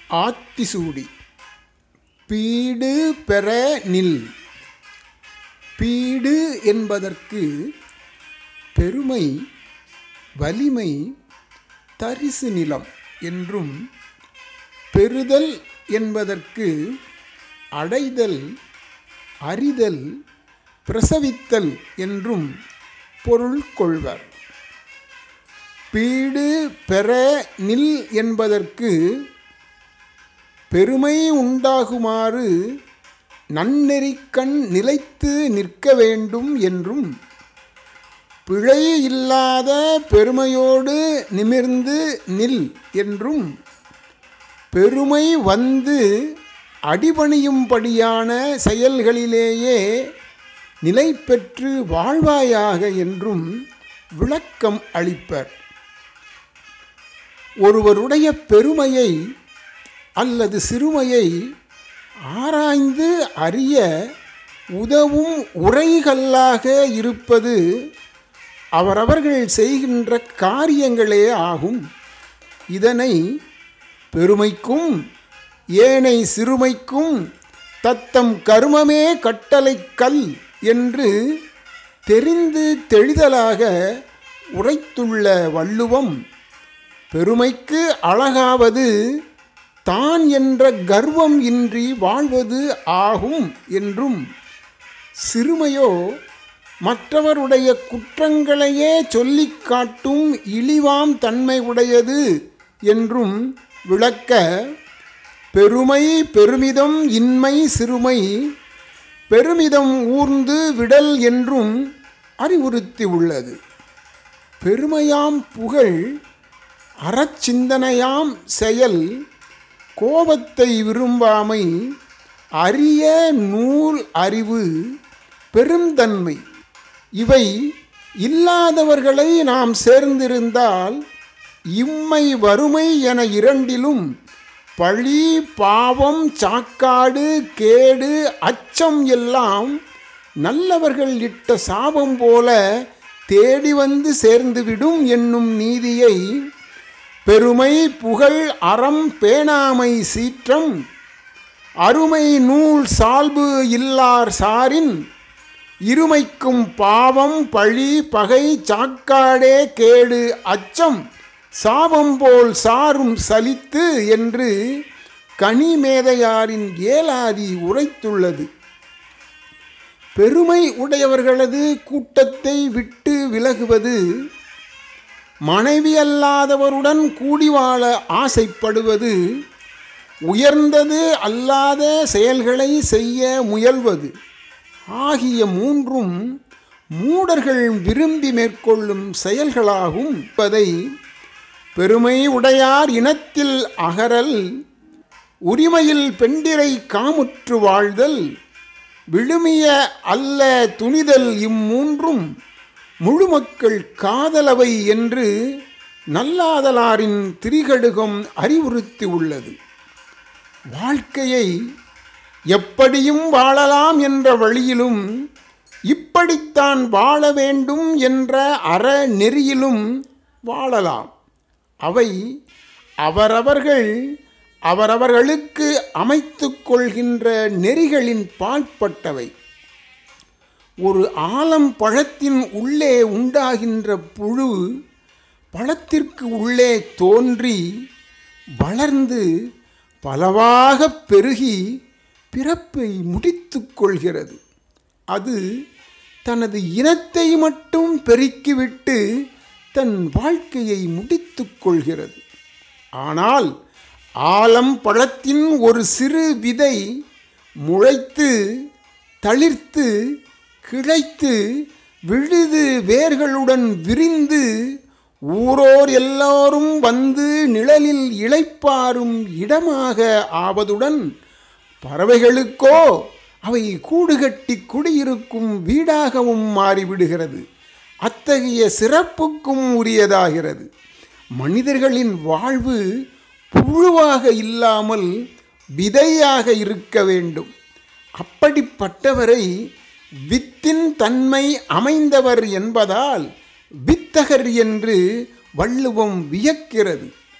Aathichoodi bead பெற நில் bead என்பதற்கு பெருமை வலிமை தரிசு நிலம் என்றும் பெறுதல் என்பதற்கு அடைதல் அறிதல் பிரசவித்தல் என்றும் பொருள் கொள்வர் பீடு பெற நில் என்பதற்கு பெருமை உண்டாகுமாறு நன்னெறிக்கண் நிலைத்து நிற்க வேண்டும் என்றும் பிழை இல்லாத பெருமையோடு நிமிர்ந்து நில் என்றும் பெருமை வந்து அடிபணியும்படியான செயல்களிலேயே நிலை பெற்று வாழ்வாயாக என்றும் விளக்கம் அளிப்பர் ஒருவருடைய பெருமையை அல்லது சிறுமையை ஆராய்ந்து அறிய உதவும் உரைகல்லாக இருப்பது அவரவர்கள் செய்கின்ற காரியங்களே ஆகும் இதனை பெருமைக்கும் ஏனை சிறுமைக்கும் தத்தம் கருமமே கட்டளை கல் என்று தெரிந்து தெளிதலாக உரைத்துள்ள வள்ளுவம் பெருமைக்கு அழகாவது தான் என்ற கர்வம் இன்றி வாழ்வது ஆகும் என்றும் சிறுமையோ மற்றவருடைய குற்றங்களையே சொல்லிக் காட்டும் இழிவாம் தன்மை உடையது என்றும் விளக்க பெருமை பெருமிதம் இன்மை சிறுமை பெருமிதம் ஊர்ந்து விடல் என்றும் அறிவுறுத்தி உள்ளது பெருமையாம் புகழ் அறச்சிந்தனையாம் செயல் கோபத்தை விரும்பாமை அரிய நூல் அறிவு பெருந்தன்மை இவை இல்லாதவர்களை நாம் சேர்ந்திருந்தால் இம்மை வறுமை என இரண்டிலும் பழி பாவம் சாக்காடு கேடு அச்சம் எல்லாம் நல்லவர்கள் இட்ட சாபம் போல தேடி வந்து சேர்ந்துவிடும் என்னும் நீதியை பெருமை புகழ் அறம் பேணாமை சீற்றம் அருமை நூல் சால்பு இல்லார் சாரின் இருமைக்கும் பாவம் பழி பகை சாக்காடே கேடு அச்சம் சாபம் போல் சாரும் சலித்து என்று கனிமேதையாரின் ஏலாதி உரைத்துள்ளது பெருமை உடையவர்களது கூட்டத்தை விட்டு விலகுவது மனைவி அல்லாதவருடன் கூடி வாழ ஆசைப்படுவது உயர்ந்தது அல்லாத செயல்களை செய்ய முயல்வது ஆகிய மூன்றும் மூடர்கள் விரும்பி மேற்கொள்ளும் செயல்களாகும் என்பதை பெருமை உடையார் இனத்தில் அகரல் உரிமையில் பெண்டிரை காமுற்று வாழ்தல் விழுமிய அல்ல துணிதல் இம்மூன்றும் முழுமக்கள் காதலவை என்று நல்லாதலாரின் திரிகடுகம் அறிவுறுத்தி உள்ளது வாழ்க்கையை எப்படியும் வாழலாம் என்ற வழியிலும் இப்படித்தான் வாழ வேண்டும் என்ற அற நெறியிலும் வாழலாம் அவை அவரவர்கள் அவரவர்களுக்கு அமைத்து கொள்கின்ற நெறிகளின் பாற்பட்டவை ஒரு ஆலம் பழத்தின் உள்ளே உண்டாகின்ற புழு பழத்திற்கு உள்ளே தோன்றி வளர்ந்து பலவாக பெருகி பிறப்பை முடித்து கொள்கிறது அது தனது இனத்தை மட்டும் பெருக்கிவிட்டு தன் வாழ்க்கையை முடித்து கொள்கிறது ஆனால் ஆலம் பழத்தின் ஒரு சிறு விதை முளைத்து தளிர்த்து கிளைத்து விழுது வேர்களுடன் விரிந்து ஊரோர் எல்லோரும் வந்து நிழலில் இளைப்பாரும் இடமாக ஆவதுடன் பறவைகளுக்கோ அவை கூடுகட்டி குடியிருக்கும் வீடாகவும் மாறிவிடுகிறது அத்தகைய சிறப்புக்கும் உரியதாகிறது மனிதர்களின் வாழ்வு புழுவாக இல்லாமல் விதையாக இருக்க வேண்டும் அப்படிப்பட்டவரை வித்தின் தன்மை அமைந்தவர் என்பதால் வித்தகர் என்று வள்ளுவம் வியக்கிறது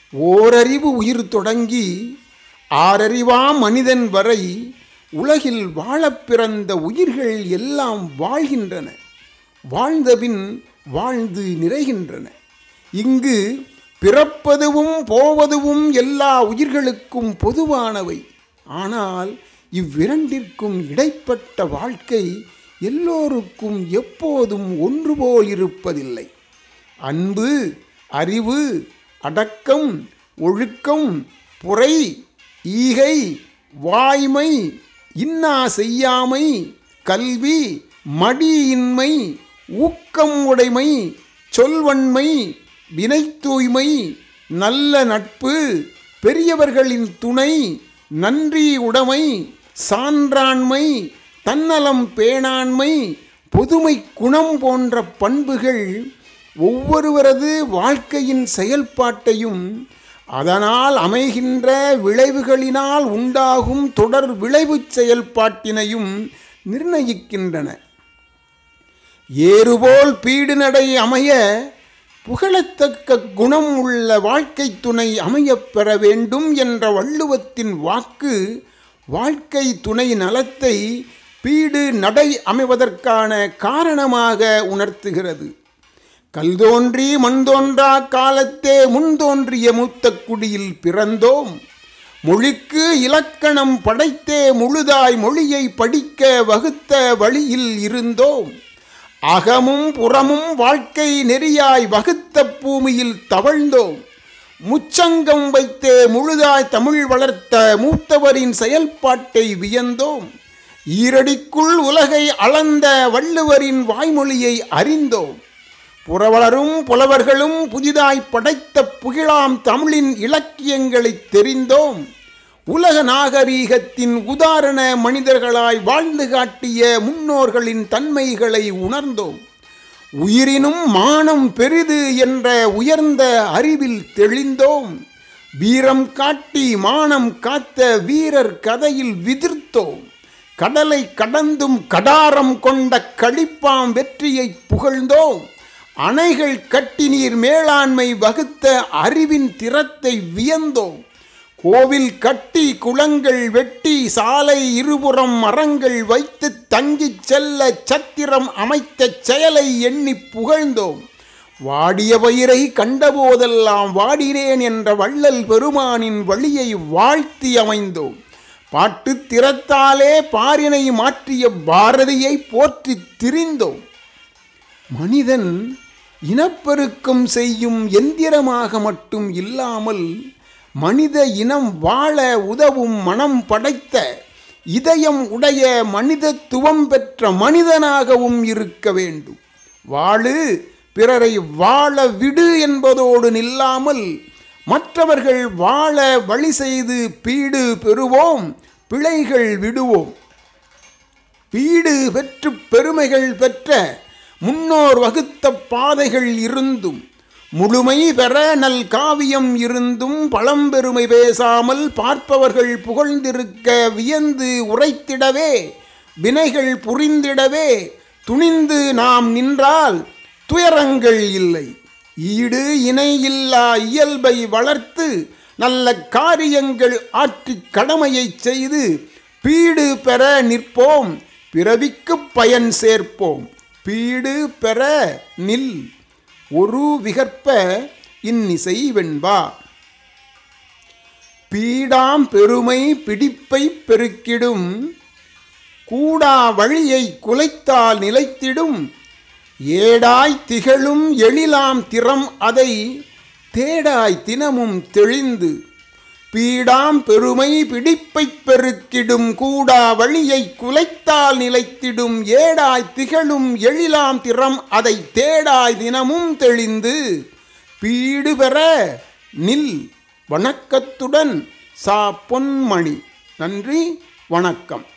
ஓரறிவு உயிர் தொடங்கி ஆறறிவாம் மனிதன் வரை உலகில் வாழப் பிறந்த உயிர்கள் எல்லாம் வாழ்கின்றன வாழ்ந்தபின் வாழ்ந்து நிறைகின்றன இங்கு பிறப்பதுவும் போவதுவும் எல்லா உயிர்களுக்கும் பொதுவானவை ஆனால் இவ்விரண்டிற்கும் இடைப்பட்ட வாழ்க்கை எல்லோருக்கும் எப்போதும் ஒன்று போல் இருப்பதில்லை அன்பு அறிவு அடக்கம் ஒழுக்கம் புரை ஈகை வாய்மை இன்னா செய்யாமை கல்வி மடியின்மை ஊக்கம் உடைமை சொல்வன்மை வினை தூய்மை நல்ல நட்பு பெரியவர்களின் துணை நன்றி உடைமை சான்றாண்மை தன்னலம் பேணாண்மை பொதுமை குணம் போன்ற பண்புகள் ஒவ்வொருவரது வாழ்க்கையின் செயல்பாட்டையும் அதனால் அமைகின்ற விளைவுகளினால் உண்டாகும் தொடர் விளைவுச் செயல்பாட்டினையும் நிர்ணயிக்கின்றன ஏறுபோல் பீடு நடை அமைய புகழத்தக்க குணம் உள்ள வாழ்க்கை துணை அமையப் பெற வேண்டும் என்ற வள்ளுவத்தின் வாக்கு வாழ்க்கை துணை நலத்தை பீடு நடை அமைவதற்கான காரணமாக உணர்த்துகிறது கல் தோன்றி மண் தோன்றா காலத்தே முன் தோன்றிய மூத்த குடியில் பிறந்தோம் மொழிக்கு இலக்கணம் படைத்தே முழுதாய் மொழியை படிக்க வகுத்த வழியில் இருந்தோம் அகமும் புறமும் வாழ்க்கை நெறியாய் வகுத்த பூமியில் தவழ்ந்தோம் முச்சங்கம் வைத்தே முழுதாய் தமிழ் வளர்த்த மூத்தவரின் செயல்பாட்டை வியந்தோம் ஈரடிக்குள் உலகை அளந்த வள்ளுவரின் வாய்மொழியை அறிந்தோம் புறவலரும் புலவர்களும் புதிதாய் படைத்த புகிழாம் தமிழின் இலக்கியங்களை தெரிந்தோம் உலக நாகரீகத்தின் உதாரண மனிதர்களாய் வாழ்ந்து காட்டிய முன்னோர்களின் தன்மைகளை உணர்ந்தோம் உயிரினும் மானம் பெரிது என்ற உயர்ந்த அறிவில் தெளிந்தோம் வீரம் காட்டி மானம் காத்த வீரர் கதையில் விதிர்த்தோம் கடலை கடந்தும் கடாரம் கொண்ட களிப்பாம் வெற்றியை புகழ்ந்தோம் அணைகள் கட்டி நீர் மேலாண்மை வகுத்த அறிவின் திறத்தை வியந்தோம் கோவில் கட்டி குளங்கள் வெட்டி சாலை இருபுறம் மரங்கள் வைத்து தங்கிச் செல்ல சத்திரம் அமைத்த செயலை எண்ணி புகழ்ந்தோம் வாடிய பயிரை கண்டபோதெல்லாம் வாடினேன் என்ற வள்ளல் பெருமானின் வழியை வாழ்த்தி அமைந்தோம் பாட்டு திறத்தாலே பாரினை மாற்றிய பாரதியை போற்றி திரிந்தோம் மனிதன் இனப்பெருக்கம் செய்யும் எந்திரமாக மட்டும் இல்லாமல் மனித இனம் வாழ உதவும் மனம் படைத்த இதயம் உடைய மனிதத்துவம் பெற்ற மனிதனாகவும் இருக்க வேண்டும் வாழு பிறரை வாழ விடு என்பதோடு நில்லாமல் மற்றவர்கள் வாழ வழி செய்து பீடு பெறுவோம் பிழைகள் விடுவோம் பீடு பெற்று பெருமைகள் பெற்ற முன்னோர் வகுத்த பாதைகள் இருந்தும் முழுமை பெற நல் காவியம் இருந்தும் பழம்பெருமை பேசாமல் பார்ப்பவர்கள் புகழ்ந்திருக்க வியந்து உரைத்திடவே வினைகள் புரிந்திடவே துணிந்து நாம் நின்றால் துயரங்கள் இல்லை ஈடு இணை இல்லா இயல்பை வளர்த்து நல்ல காரியங்கள் ஆற்றி கடமையை செய்து பீடு பெற நிற்போம் பிறவிக்கு பயன் சேர்ப்போம் பீடு பெற நில் ஒரு விகற்ப இன்னிசை வெண்பா பீடாம் பெருமை பிடிப்பை பெருக்கிடும் கூடா வழியை குலைத்தால் நிலைத்திடும் ஏடாய் திகழும் எழிலாம் திறம் அதை தேடாய் தினமும் தெளிந்து பீடாம் பெருமை பிடிப்பைப் பெருக்கிடும் கூடா வழியை குலைத்தால் நிலைத்திடும் ஏடாய் திகழும் எழிலாம் திறம் அதை தேடாய் தினமும் தெளிந்து பீடு பெற நில் வணக்கத்துடன் சா பொன்மணி நன்றி வணக்கம்